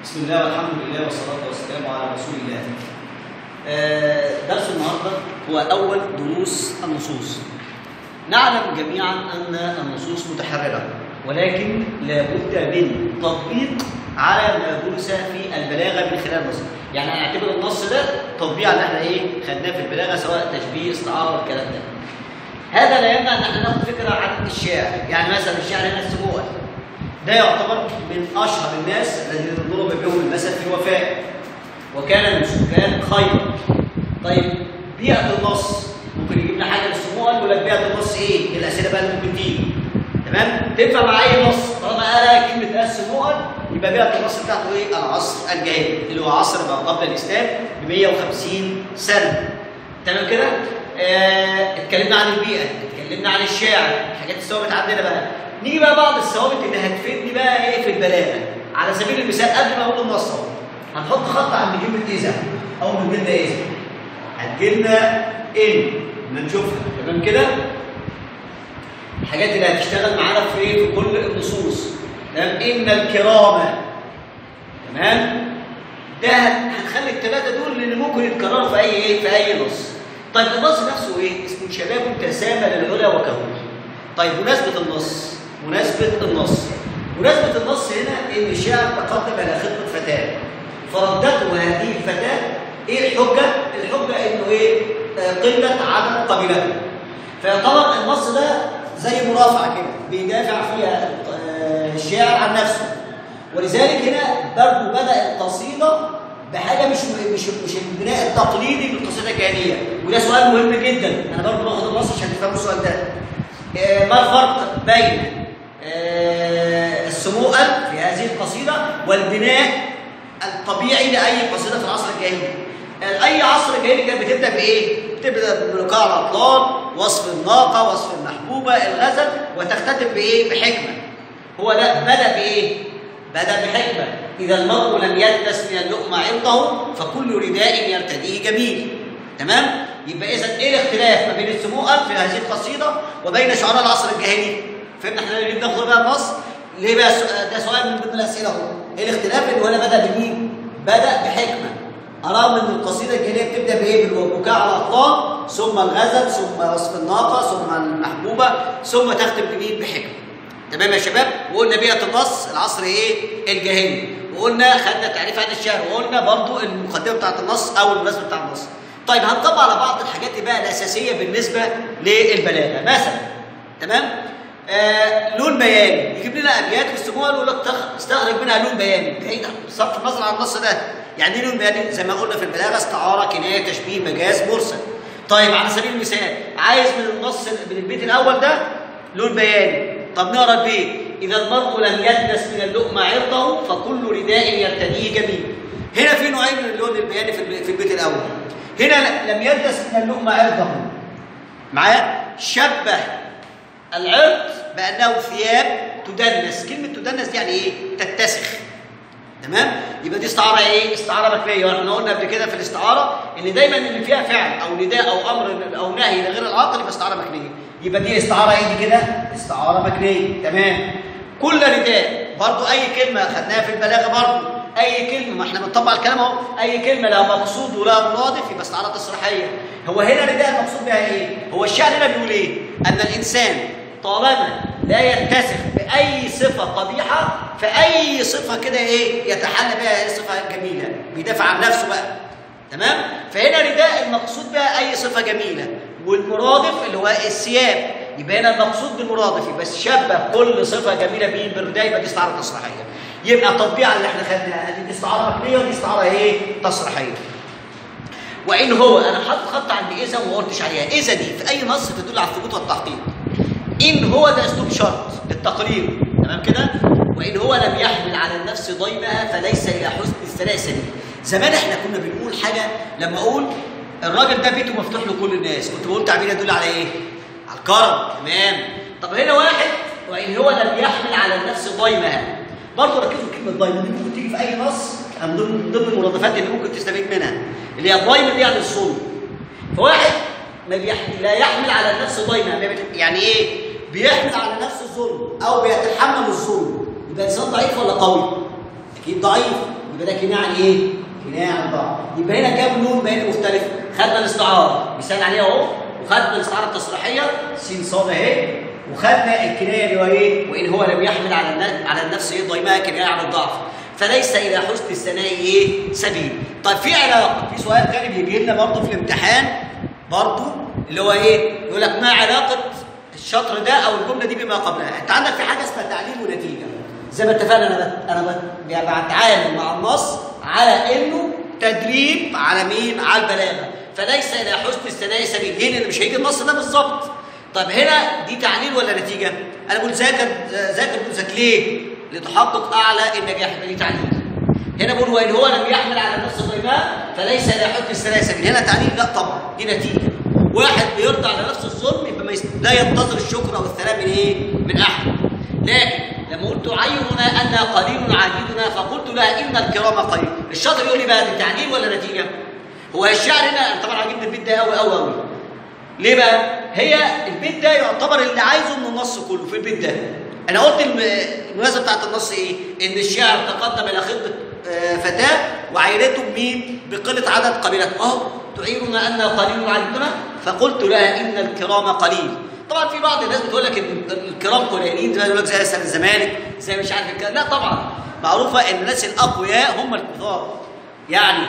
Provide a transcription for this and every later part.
بسم الله والحمد لله والصلاة والسلام على رسول الله. آه، درس النهارده هو أول دروس النصوص. نعلم جميعا أن النصوص متحررة ولكن لابد من تطبيق على ما درس في البلاغة من خلال النص. يعني هنعتبر النص ده تطبيق على اللي احنا ايه خدناه في البلاغة سواء تشبيه استعارة والكلام ده. هذا لا يمنع ان احنا ناخد فكرة عن الشعر، يعني مثلا الشعر هنا السبوع ده يعتبر من اشهر الناس الذين ضرب بهم المثل في الوفاء وكان من سكان خيبر طيب بيئه النص ممكن يجيب لنا حاجه للسموع يقول لك بيئه النص ايه؟ الاسئله بقى اللي ممكن تيجي تمام؟ تنفع مع اي نص طالما قال كلمه السموع يبقى بيئه النص بتاعته ايه؟ العصر الجاهلي اللي هو عصر ما قبل الاسلام ب 150 سنه تمام كده؟ آه، اتكلمنا عن البيئه اتكلمنا عن الشعر الحاجات الثوابت عندنا بقى نيجي بقى بعض الثوابت اللي هتفيدني بقى ايه في البلاغه على سبيل المثال قبل ما اقول النص اهو هنحط خط عند كلمه اذا او من جلنا اذا هتجيلنا ان ما نشوفها تمام كده الحاجات اللي هتشتغل معانا في ايه في كل النصوص تمام ان الكرامه تمام ده هنخلي الثلاثه دول اللي ممكن يتكرروا في اي ايه في اي نص طيب النص نفسه ايه اسمه شباب تسامى للعلا وكهول طيب مناسبه النص مناسبة النص مناسبة النص هنا إن الشاعر تقدم إلى خطبة فتاة فردته هذه الفتاة إيه الحجة؟ الحجة إنه إيه؟ آه قلة عدد قبيلته فيعتبر النص ده زي مرافعة كده بيدافع فيها آه الشاعر عن نفسه ولذلك هنا برضه بدأ القصيدة بحاجة مش مش مش البناء التقليدي للقصيدة الجاهلية وده سؤال مهم جدا أنا برضه باخد النص عشان تفهموا السؤال ده آه ما الفرق بين السموء في هذه القصيدة والبناء الطبيعي لأي قصيدة في العصر الجاهلي أي عصر جاهلي كانت بتبدأ بإيه؟ بتبدأ بلقاء الأطلال وصف الناقة وصف المحبوبة الغزل وتختتم بإيه؟ بحكمة هو ده بدأ بإيه؟ بدأ بحكمة إذا المرء لم يلبس من اللقمة عرضه فكل رداء يرتديه جميل تمام؟ يبقى إذا إيه الاختلاف ما بين السموء في هذه القصيدة وبين شعراء العصر الجاهلي؟ فهمنا احنا ليه بناخد بقى النص ليه بقى ده سؤال من ضمن الاسئله اهو ايه الاختلاف ان هو بدا بمين بدا بحكمه ارغم ان القصيده الجاهليه بتبدا بايه بالبكاء على الاطلال ثم الغزل ثم وصف الناقه ثم المحبوبه ثم تختم بمين بحكمه تمام يا شباب وقلنا بيئه النص العصر ايه الجاهلي وقلنا خدنا تعريف عن الشعر وقلنا برضو المقدمه بتاعت النص او المناسبه بتاع النص طيب هنطبق على بعض الحاجات بقى الاساسيه بالنسبه للبلاغه مثلا تمام آه لون بياني يجيب لنا ابيات في السموع يقول لك استخرج منها لون بياني بعيد صرف النظر عن النص ده يعني ايه لون بياني زي ما قلنا في البلاغه استعاره كنايه تشبيه مجاز مرسل طيب على سبيل المثال عايز من النص من البيت الاول ده لون بياني طب نقرا البيت اذا المرء لم يدنس من اللقمه عرضه فكل رداء يرتديه جميل هنا في نوعين من اللون البياني في البيت الاول هنا لم يدنس من اللقمه عرضه معايا شبه العرض بأنه ثياب تدنس كلمة تدنس دي يعني إيه؟ تتسخ تمام؟ يبقى دي استعارة إيه؟ استعارة مكنية واحنا قلنا قبل كده في الاستعارة إن دايما اللي فيها فعل أو نداء أو أمر أو نهي لغير العاقل يبقى استعارة مكنية يبقى دي استعارة إيه دي كده؟ استعارة مكنية تمام كل نداء برضو أي كلمة خدناها في البلاغة برضو أي كلمة ما احنا بنطبق الكلام أهو أي كلمة لها مقصود ولها مرادف يبقى استعارة تصريحية هو هنا نداء المقصود بها إيه؟ هو الشعر هنا بيقول إيه؟ أن الإنسان طالما لا يتسخ بأي صفة قبيحة فأي صفة كده إيه يتحلى بها صفة جميلة بيدافع عن نفسه بقى تمام فهنا رداء المقصود بها أي صفة جميلة والمرادف اللي هو الثياب يبقى هنا المقصود بالمرادف يبقى شبه كل صفة جميلة بيه بالرداء يبقى دي استعارة تصريحية يبقى تطبيق على اللي احنا خدناها دي استعارة مكنية ودي استعارة ايه تصريحية وإن هو أنا حاطط خط عند إذا وما قلتش عليها إذا دي في أي نص تدل على الثبوت والتحقيق إن هو ده أسلوب شرط للتقرير تمام كده؟ وإن هو لم يحمل على النفس ضيمها فليس إلى حسن السلاسل زمان إحنا كنا بنقول حاجة لما أقول الراجل ده بيته مفتوح لكل الناس كنت بقول تعبير يدل على إيه؟ على الكرم تمام طب هنا واحد وإن هو لم يحمل على النفس ضيمها برضه ركزوا في كلمة ضيم دي ممكن تيجي في أي نص من ضمن ضمن المرادفات اللي ممكن تستفيد منها اللي هي الضيم دي يعني الظلم فواحد ما بيحمل لا يحمل على النفس ضيمها يعني ايه بيحمل على نفسه الظلم او بيتحمل الظلم يبقى انسان ضعيف ولا قوي اكيد ضعيف يبقى ده كنايه عن ايه؟ كنايه عن ضعف يبقى هنا كام نون بين مختلف خدنا الاستعاره مثال عليه اهو وخدنا الاستعاره التصريحيه س صاد اهي وخدنا الكنايه اللي هو ايه؟ وان هو لم يحمل على الن- على النفس ايه ضيمها كنايه عن الضعف فليس الى حسن الثناء ايه؟ سبيل طيب في علاقه في سؤال تاني بيجي لنا برضه في الامتحان برضه اللي هو ايه؟ يقول لك ما علاقه الشطر ده او الجمله دي بما قبلها انت عندك في حاجه اسمها تعليل ونتيجه زي ما اتفقنا انا بت... انا بت... يعني بتعامل مع النص على انه تدريب على مين على البلاغه فليس الى حسن الثناء سبيل ليه لان مش هيجي النص ده بالظبط طب هنا دي تعليل ولا نتيجه انا بقول ذاكر ذاكر ذاك ليه لتحقق اعلى النجاح يبقى دي تعليل هنا بقول وان هو لم يحمل على النفس ضيماء فليس الى حسن الثناء سبيل هنا تعليل لا طبعا دي نتيجه واحد بيرضى على نفس الظلم يبقى ما يست... لا ينتظر الشكر او الثناء من ايه؟ من احد. لكن لما قلت عيننا ان قليل عديدنا فقلت لها ان الكرام قليل، الشاطر يقول لي بقى دي تعليل ولا نتيجه؟ هو الشعر هنا طبعا عاجبني البيت ده قوي قوي قوي. ليه بقى؟ هي البيت ده يعتبر اللي عايزه من النص كله في البيت ده. انا قلت الم- المناسبه بتاعت النص ايه؟ ان الشاعر تقدم الى خطبه آه، فتاه وعيرته بمين؟ بقله عدد قبيلات، اهو تعيرنا ان قليل عددنا فقلت لها ان الكرام قليل. طبعا في بعض الناس بتقول لك ان الكرام قليلين زي ما يقول لك زي مثلا الزمالك زي مش عارف الكلام، لا طبعا معروفه ان الناس الاقوياء هم الكثار. يعني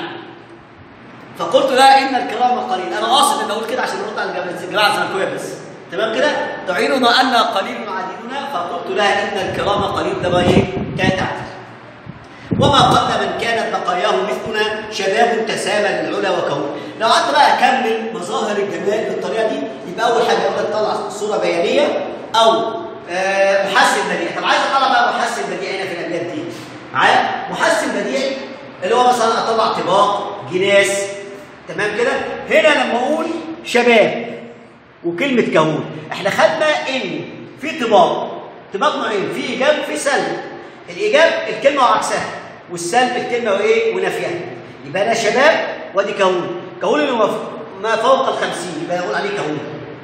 فقلت لها ان الكرام قليل انا قاصد ان اقول كده عشان ارد على الجماعه الجماعه الزملكاويه بس تمام كده تعيننا ان قليل عديدنا فقلت لها ان الكرام قليل ده بقى ايه كانت تعديل وما قل من كانت بقاياه مثلنا شباب تسامى للعلا وكون لو قعدت بقى اكمل مظاهر الجمال بالطريقه دي يبقى اول حاجه اقول لك طلع صوره بيانيه او آه، محسن بديع طب عايز اطلع بقى محسن بديع هنا في الابيات دي معايا محسن بديعي اللي هو مثلا اطلع طباق جناس تمام كده هنا لما اقول شباب وكلمه كهون احنا خدنا ان في طباق طباق نوعين في ايجاب وفي سلب الايجاب الكلمه وعكسها والسلب الكلمه وايه ونفيها يبقى انا شباب وادي كهون كهون اللي هو ما فوق الخمسين يبقى اقول عليه كهون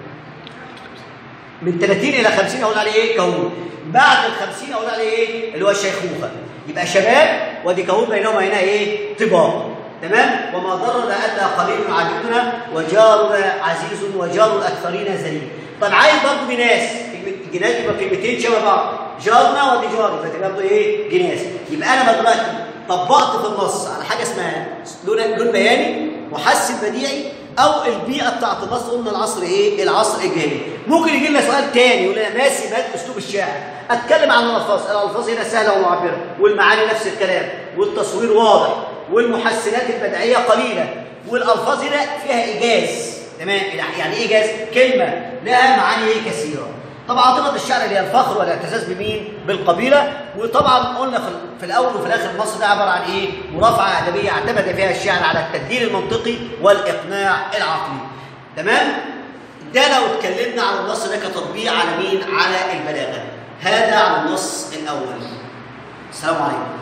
من 30 الى 50 اقول عليه ايه كهون بعد ال 50 اقول عليه ايه اللي هو الشيخوخه يبقى شباب وادي كهون بينهما هنا ايه طباق تمام وما ضرنا الا قليل عددنا وجارنا عزيز وجار الاكثرين ذليل طب عايز برضه جناس كلمه جناس يبقى كلمتين شبه بعض جارنا ودي جاري فتبقى برضه ايه جناس يبقى انا دلوقتي طبقت في النص على حاجه اسمها لون لون بياني محسن بديعي او البيئه بتاعت النص قلنا العصر ايه العصر الجاهلي ممكن يجي لنا سؤال تاني يقول لنا ما سمات اسلوب الشاعر اتكلم عن الالفاظ الالفاظ هنا سهله ومعبره والمعاني نفس الكلام والتصوير واضح والمحسنات البديعيه قليله والالفاظ هنا فيها ايجاز تمام يعني ايه ايجاز كلمه لها معاني إيه كثيره طبعا عاطفه الشعر اللي هي الفخر والاعتزاز بمين بالقبيله وطبعا قلنا في, في الاول وفي الاخر النص ده عباره عن ايه مرافعه ادبيه اعتمد فيها الشاعر على التدليل المنطقي والاقناع العقلي تمام ده لو اتكلمنا عن النص ده كتطبيق على مين على البلاغه هذا على النص الاول السلام عليكم